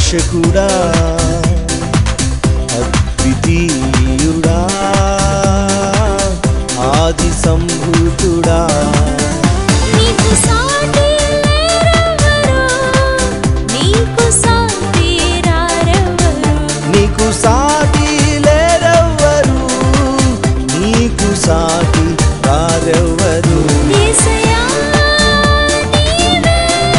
రక్షకుడా అద్వితీయుడా ఆది సంభూతుడా నీకు సాటి లేరెవరు నీకు సాటి రారెవరు నీకు సాటి లేరెవ్వరు నీకు సాటి వారెవ్వరు యేసయ్యా నీవే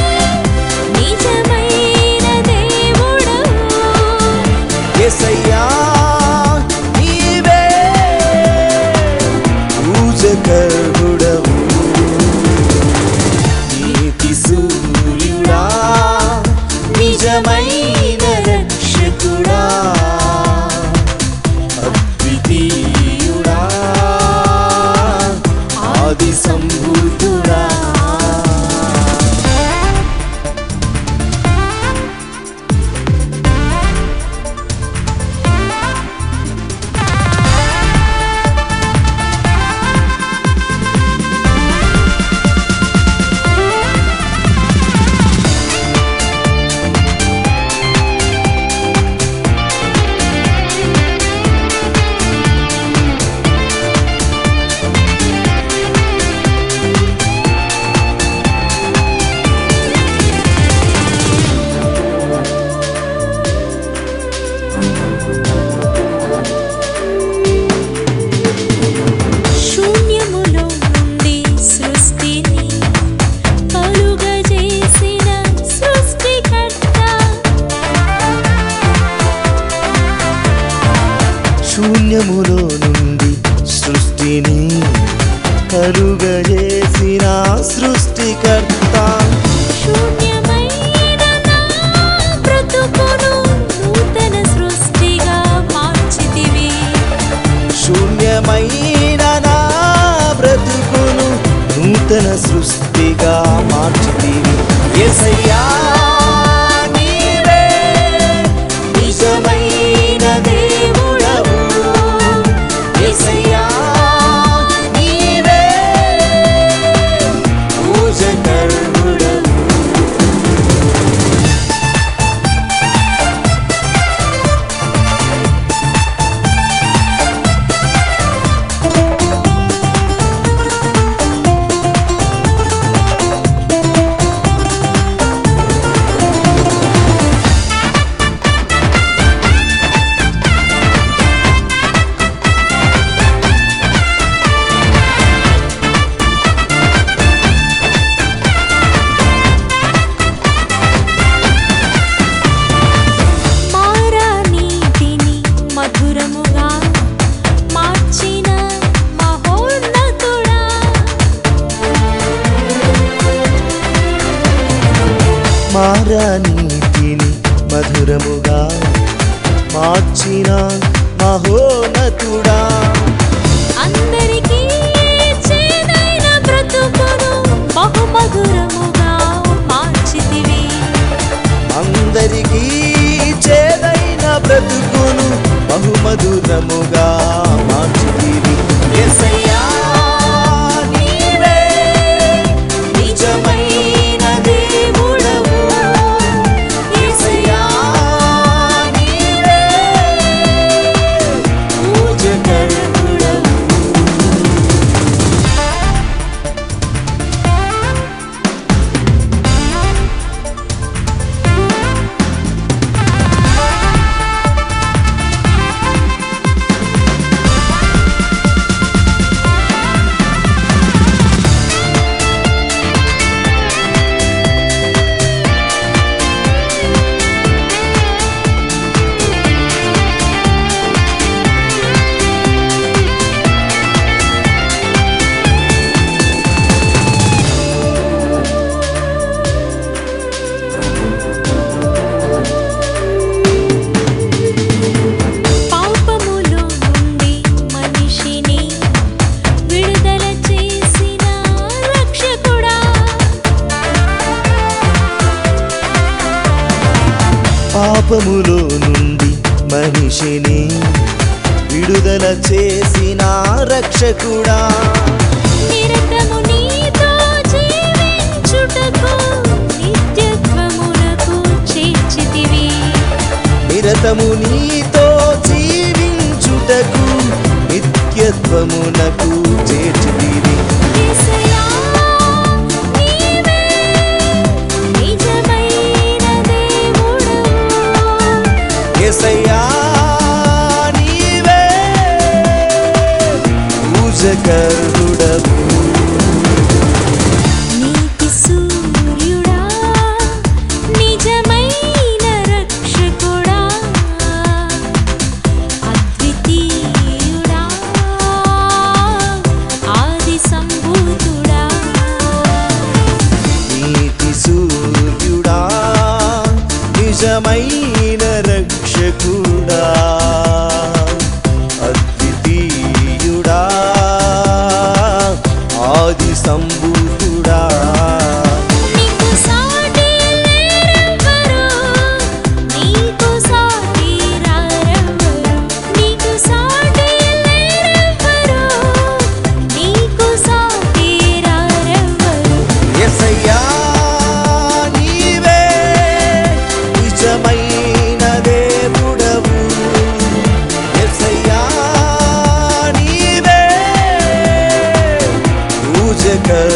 నిజమైన దేవుడవు ఎసయ్యా నీవే పూజకరుడవు నీతి సూర్యుడా నిజమైన రక్షకుడా అద్వితీయుడా ఆది సంభూతుడా శూన్యములో నుండి సృష్టిని కలుగజేసిన సృష్టికర్త శూన్యములో నుండి సృష్టిని కలుగజేసిన సృష్టికర్త శూన్యమైన నా బ్రతుకును నూతన సృష్టిగా మార్చితివి శూన్యమైన నా బ్రతుకును నూతన సృష్టిగా మార్చితివి యేసయ్యా నీవే నిజమైన దేవుడవు యేసయ్యా నీవే పూజకరుడవు మారా నీతిని మధురముగా మార్చిన మహోన్నతుడా మారా నీతిని మధురముగా మార్చిన మహోనతుడా అందరికీ చేదైన బ్రతుకును బహుమధురముగా మార్చితివి అందరికీ చేదైన బ్రతుకును బహుమధురముగా మార్చితివి యేసయ్యా నీవే నిజమైన దేవుడవు యేసయ్యా నీవే పూజకరుడవు పాపములో నుండి మనిషిని విడుదల చేసిన రక్షకుడా పాపములో నుండి మనిషిని విడుదల చేసిన రక్షకుడా నిరతము నీతో జీవించుటకు నిత్యత్వమునకు చేర్చితివి నిరతము నీతో జీవించుటకు నిత్యత్వమునకు చేర్చితివి యేసయ్యా నీవే నిజమైన దేవుడవు ఎసయ్యా నీవే పూజకరుడవు నీతి సూర్యుడా నిజమైన రక్షకుడా అద్వితీయుడా ఆది సంభూతుడా నీతి సూర్యుడా నిజమైన రక్షకుడా అద్వితీయుడా ఆది సంభూతుడా నీకు సాటి లేరెవ్వరు నీకు సాటి రారెవ్వరు నీకు సాటి లేరెవ్వరు నీకు సాటి రారెవ్వరు ఎసయ్యా నీవే నిజమైన దేవుడవు ఎసయ్యా నీవే పూజకరుడవు